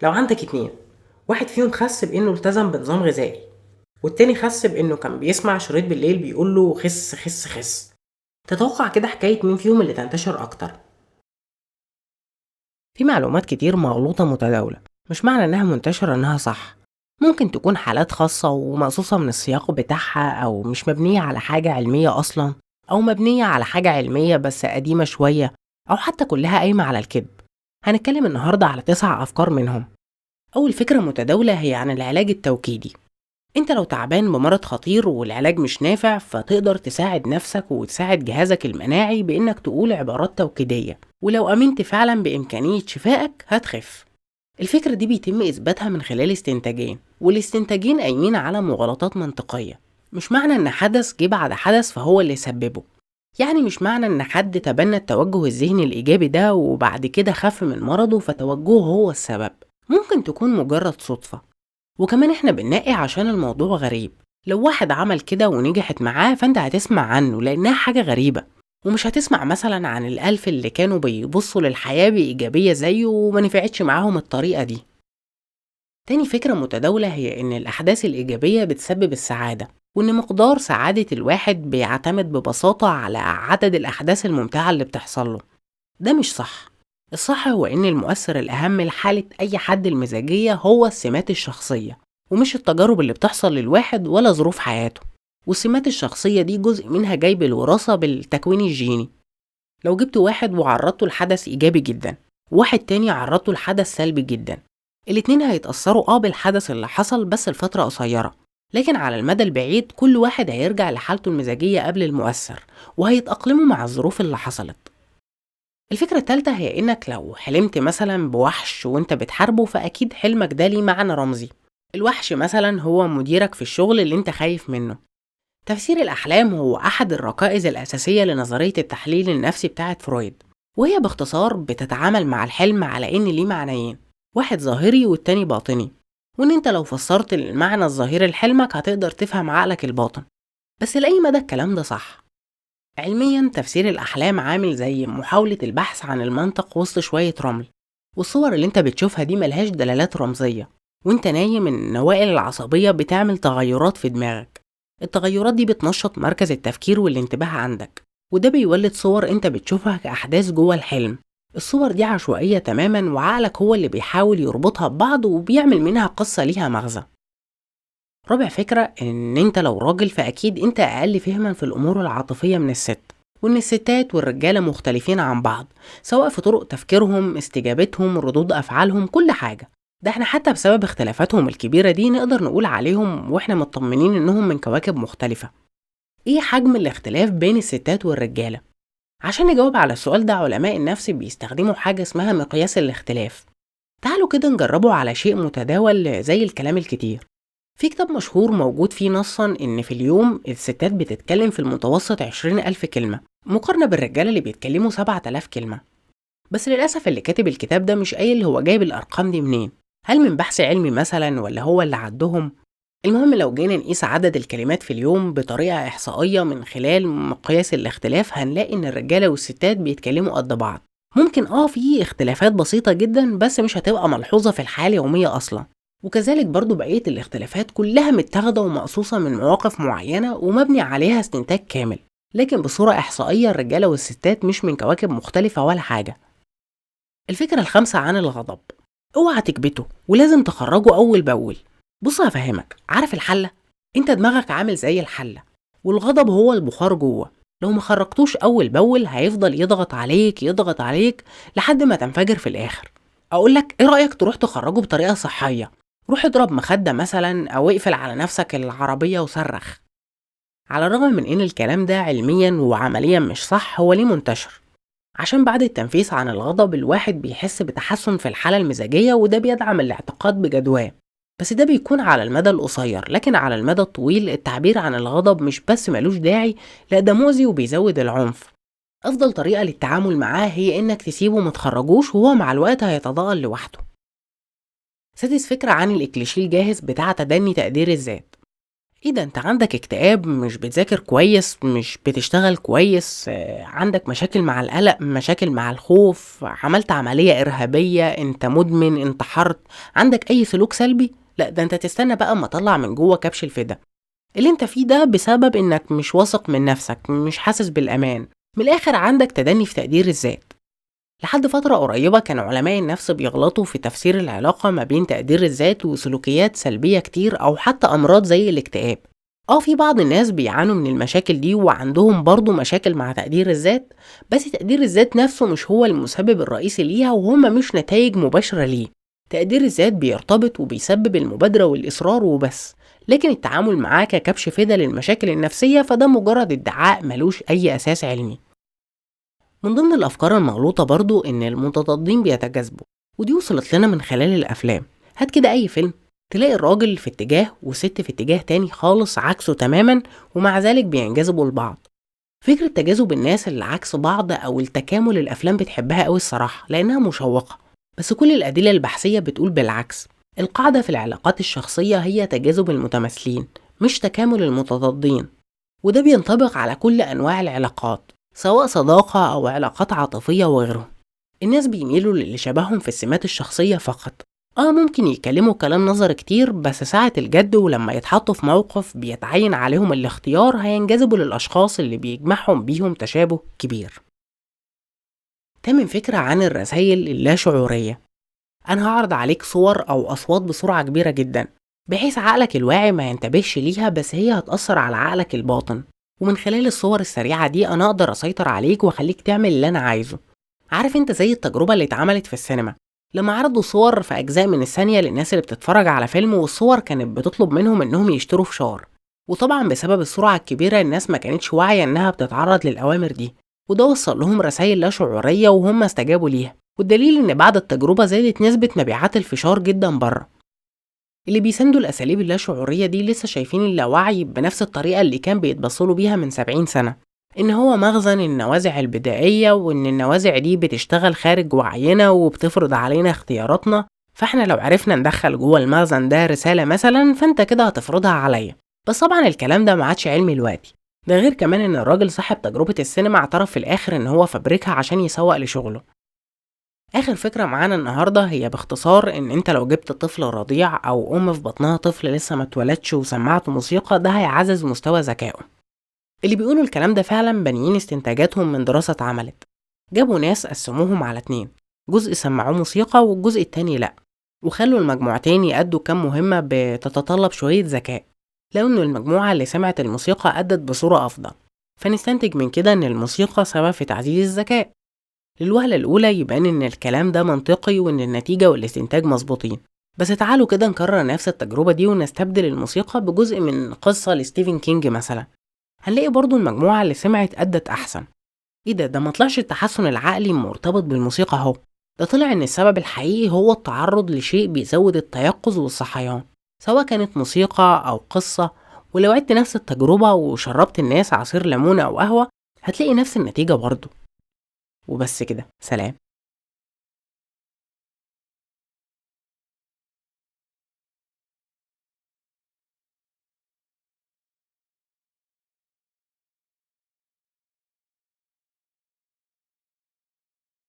لو عندك اتنين واحد فيهم خس بإنه التزم بنظام غذائي والتاني خس بإنه كان بيسمع شريط بالليل بيقوله خس خس خس تتوقع كده حكاية مين فيهم اللي تنتشر أكتر في معلومات كتير مغلوطة متداولة مش معنى إنها منتشرة إنها صح ممكن تكون حالات خاصة ومقصوصة من السياق بتاعها أو مش مبنية على حاجة علمية أصلا أو مبنية على حاجة علمية بس قديمة شوية أو حتى كلها قايمة على الكذب هنتكلم النهاردة على تسع أفكار منهم أول فكرة متداولة هي عن العلاج التوكيدي انت لو تعبان بمرض خطير والعلاج مش نافع فتقدر تساعد نفسك وتساعد جهازك المناعي بانك تقول عبارات توكيدية ولو امنت فعلا بامكانية شفائك هتخف الفكرة دي بيتم اثباتها من خلال استنتاجين والاستنتاجين قايمين على مغالطات منطقية مش معنى ان حدث جه بعد حدث فهو اللي سببه يعني مش معنى ان حد تبنى التوجه الذهني الايجابي ده وبعد كده خف من مرضه فتوجهه هو السبب ممكن تكون مجرد صدفة وكمان احنا بننقي عشان الموضوع غريب لو واحد عمل كده ونجحت معاه فانت هتسمع عنه لانها حاجة غريبة ومش هتسمع مثلا عن الألف اللي كانوا بيبصوا للحياة بإيجابية زيه وما نفعتش معاهم الطريقة دي تاني فكرة متداولة هي إن الأحداث الإيجابية بتسبب السعادة وإن مقدار سعادة الواحد بيعتمد ببساطة على عدد الأحداث الممتعة اللي بتحصل له ده مش صح الصح هو إن المؤثر الأهم لحالة أي حد المزاجية هو السمات الشخصية ومش التجارب اللي بتحصل للواحد ولا ظروف حياته والسمات الشخصية دي جزء منها جاي بالوراثة بالتكوين الجيني لو جبت واحد وعرضته لحدث إيجابي جدا وواحد تاني عرضته لحدث سلبي جدا الاتنين هيتأثروا اه بالحدث اللي حصل بس لفترة قصيرة لكن على المدى البعيد كل واحد هيرجع لحالته المزاجية قبل المؤثر وهيتأقلموا مع الظروف اللي حصلت الفكرة التالتة هي إنك لو حلمت مثلا بوحش وإنت بتحاربه فأكيد حلمك ده ليه معنى رمزي الوحش مثلا هو مديرك في الشغل اللي إنت خايف منه تفسير الأحلام هو أحد الركائز الأساسية لنظرية التحليل النفسي بتاعة فرويد وهي باختصار بتتعامل مع الحلم على إن ليه معنيين واحد ظاهري والتاني باطني وإن أنت لو فسرت المعنى الظاهري لحلمك هتقدر تفهم عقلك الباطن بس لأي مدى الكلام ده صح علميا تفسير الأحلام عامل زي محاولة البحث عن المنطق وسط شوية رمل والصور اللي انت بتشوفها دي ملهاش دلالات رمزية وانت نايم النوائل العصبية بتعمل تغيرات في دماغك التغيرات دي بتنشط مركز التفكير والانتباه عندك وده بيولد صور انت بتشوفها كأحداث جوه الحلم الصور دي عشوائية تماما وعقلك هو اللي بيحاول يربطها ببعض وبيعمل منها قصة ليها مغزى رابع فكرة إن أنت لو راجل فأكيد أنت أقل فهما في الأمور العاطفية من الست وإن الستات والرجالة مختلفين عن بعض سواء في طرق تفكيرهم استجابتهم ردود أفعالهم كل حاجة ده احنا حتى بسبب اختلافاتهم الكبيرة دي نقدر نقول عليهم واحنا مطمنين انهم من كواكب مختلفة ايه حجم الاختلاف بين الستات والرجالة؟ عشان نجاوب على السؤال ده علماء النفس بيستخدموا حاجة اسمها مقياس الاختلاف تعالوا كده نجربه على شيء متداول زي الكلام الكتير في كتاب مشهور موجود فيه نصا إن في اليوم الستات بتتكلم في المتوسط عشرين ألف كلمة مقارنة بالرجالة اللي بيتكلموا سبعة آلاف كلمة بس للأسف اللي كاتب الكتاب ده مش قايل هو جايب الأرقام دي منين هل من بحث علمي مثلا ولا هو اللي عدهم المهم لو جينا نقيس عدد الكلمات في اليوم بطريقة إحصائية من خلال مقياس الاختلاف هنلاقي إن الرجالة والستات بيتكلموا قد بعض ممكن اه في اختلافات بسيطة جدا بس مش هتبقى ملحوظة في الحياة اليومية أصلا وكذلك برضو بقية الاختلافات كلها متاخدة ومقصوصة من مواقف معينة ومبني عليها استنتاج كامل لكن بصورة إحصائية الرجالة والستات مش من كواكب مختلفة ولا حاجة الفكرة الخامسة عن الغضب اوعى تكبته ولازم تخرجه أول بأول بص هفهمك عارف الحلة؟ انت دماغك عامل زي الحلة والغضب هو البخار جوه لو ما خرجتوش أول بأول هيفضل يضغط عليك يضغط عليك لحد ما تنفجر في الآخر أقولك إيه رأيك تروح تخرجه بطريقة صحية روح اضرب مخدة مثلا أو اقفل على نفسك العربية وصرخ على الرغم من إن الكلام ده علميا وعمليا مش صح هو ليه منتشر عشان بعد التنفيس عن الغضب الواحد بيحس بتحسن في الحالة المزاجية وده بيدعم الاعتقاد بجدواه بس ده بيكون على المدى القصير لكن على المدى الطويل التعبير عن الغضب مش بس ملوش داعي لا ده مؤذي وبيزود العنف أفضل طريقة للتعامل معاه هي إنك تسيبه متخرجوش وهو مع الوقت هيتضاءل لوحده سادس فكرة عن الإكليشيه الجاهز بتاع تدني تقدير الذات ايه ده انت عندك اكتئاب مش بتذاكر كويس مش بتشتغل كويس آه، عندك مشاكل مع القلق مشاكل مع الخوف عملت عملية إرهابية انت مدمن انتحرت عندك أي سلوك سلبي لا ده انت تستنى بقى اما اطلع من جوه كبش الفدا اللي انت فيه ده بسبب انك مش واثق من نفسك مش حاسس بالأمان من الآخر عندك تدني في تقدير الذات لحد فترة قريبة كان علماء النفس بيغلطوا في تفسير العلاقة ما بين تقدير الذات وسلوكيات سلبية كتير أو حتى أمراض زي الاكتئاب اه في بعض الناس بيعانوا من المشاكل دي وعندهم برضو مشاكل مع تقدير الذات بس تقدير الذات نفسه مش هو المسبب الرئيسي ليها وهما مش نتائج مباشرة ليه تقدير الذات بيرتبط وبيسبب المبادرة والإصرار وبس لكن التعامل معاه ككبش فدا للمشاكل النفسية فده مجرد ادعاء ملوش أي أساس علمي من ضمن الأفكار المغلوطة برضو إن المتضادين بيتجاذبوا ودي وصلت لنا من خلال الأفلام هات كده أي فيلم تلاقي الراجل في اتجاه والست في اتجاه تاني خالص عكسه تماما ومع ذلك بينجذبوا لبعض فكرة تجاذب الناس اللي عكس بعض أو التكامل الأفلام بتحبها أوي الصراحة لأنها مشوقة بس كل الأدلة البحثية بتقول بالعكس القاعدة في العلاقات الشخصية هي تجاذب المتماثلين مش تكامل المتضادين وده بينطبق على كل أنواع العلاقات سواء صداقة أو علاقات عاطفية وغيرهم الناس بيميلوا للي شبههم في السمات الشخصية فقط اه ممكن يتكلموا كلام نظر كتير بس ساعة الجد ولما يتحطوا في موقف بيتعين عليهم الاختيار هينجذبوا للأشخاص اللي بيجمعهم بيهم تشابه كبير تامن فكرة عن الرسائل اللاشعورية أنا هعرض عليك صور أو أصوات بسرعة كبيرة جدا بحيث عقلك الواعي ما ينتبهش ليها بس هي هتأثر على عقلك الباطن ومن خلال الصور السريعة دي أنا أقدر أسيطر عليك وأخليك تعمل اللي أنا عايزه عارف أنت زي التجربة اللي اتعملت في السينما لما عرضوا صور في أجزاء من الثانية للناس اللي بتتفرج على فيلم والصور كانت بتطلب منهم إنهم يشتروا فشار وطبعا بسبب السرعة الكبيرة الناس ما كانتش واعية إنها بتتعرض للأوامر دي وده وصل لهم رسائل لا شعورية وهم استجابوا ليها والدليل إن بعد التجربة زادت نسبة مبيعات الفشار جدا بره اللي بيساندوا الأساليب اللاشعورية دي لسه شايفين اللاوعي بنفس الطريقة اللي كان بيتبصلوا بيها من 70 سنة إن هو مخزن النوازع البدائية وإن النوازع دي بتشتغل خارج وعينا وبتفرض علينا اختياراتنا فاحنا لو عرفنا ندخل جوه المخزن ده رسالة مثلا فانت كده هتفرضها عليا بس طبعا الكلام ده ما عادش علمي دلوقتي ده غير كمان ان الراجل صاحب تجربة السينما اعترف في الاخر ان هو فبركها عشان يسوق لشغله اخر فكرة معانا النهاردة هي باختصار ان انت لو جبت طفل رضيع او ام في بطنها طفل لسه ما اتولدش وسمعته موسيقى ده هيعزز مستوى ذكائه اللي بيقولوا الكلام ده فعلا بانيين استنتاجاتهم من دراسة اتعملت جابوا ناس قسموهم على اتنين جزء سمعوه موسيقى والجزء التاني لأ وخلوا المجموعتين يأدوا كام مهمة بتتطلب شوية ذكاء لو إن المجموعة اللي سمعت الموسيقى أدت بصورة أفضل فنستنتج من كده إن الموسيقى سبب في تعزيز الذكاء للوهلة الأولى يبان إن الكلام ده منطقي وإن النتيجة والاستنتاج مظبوطين بس تعالوا كده نكرر نفس التجربة دي ونستبدل الموسيقى بجزء من قصة لستيفن كينج مثلا هنلاقي برضو المجموعة اللي سمعت أدت أحسن إيه ده ده مطلعش التحسن العقلي مرتبط بالموسيقى أهو ده طلع إن السبب الحقيقي هو التعرض لشيء بيزود التيقظ والصحيان سواء كانت موسيقى أو قصة ولو عدت نفس التجربة وشربت الناس عصير ليمون أو قهوة هتلاقي نفس النتيجة برضه وبس كده سلام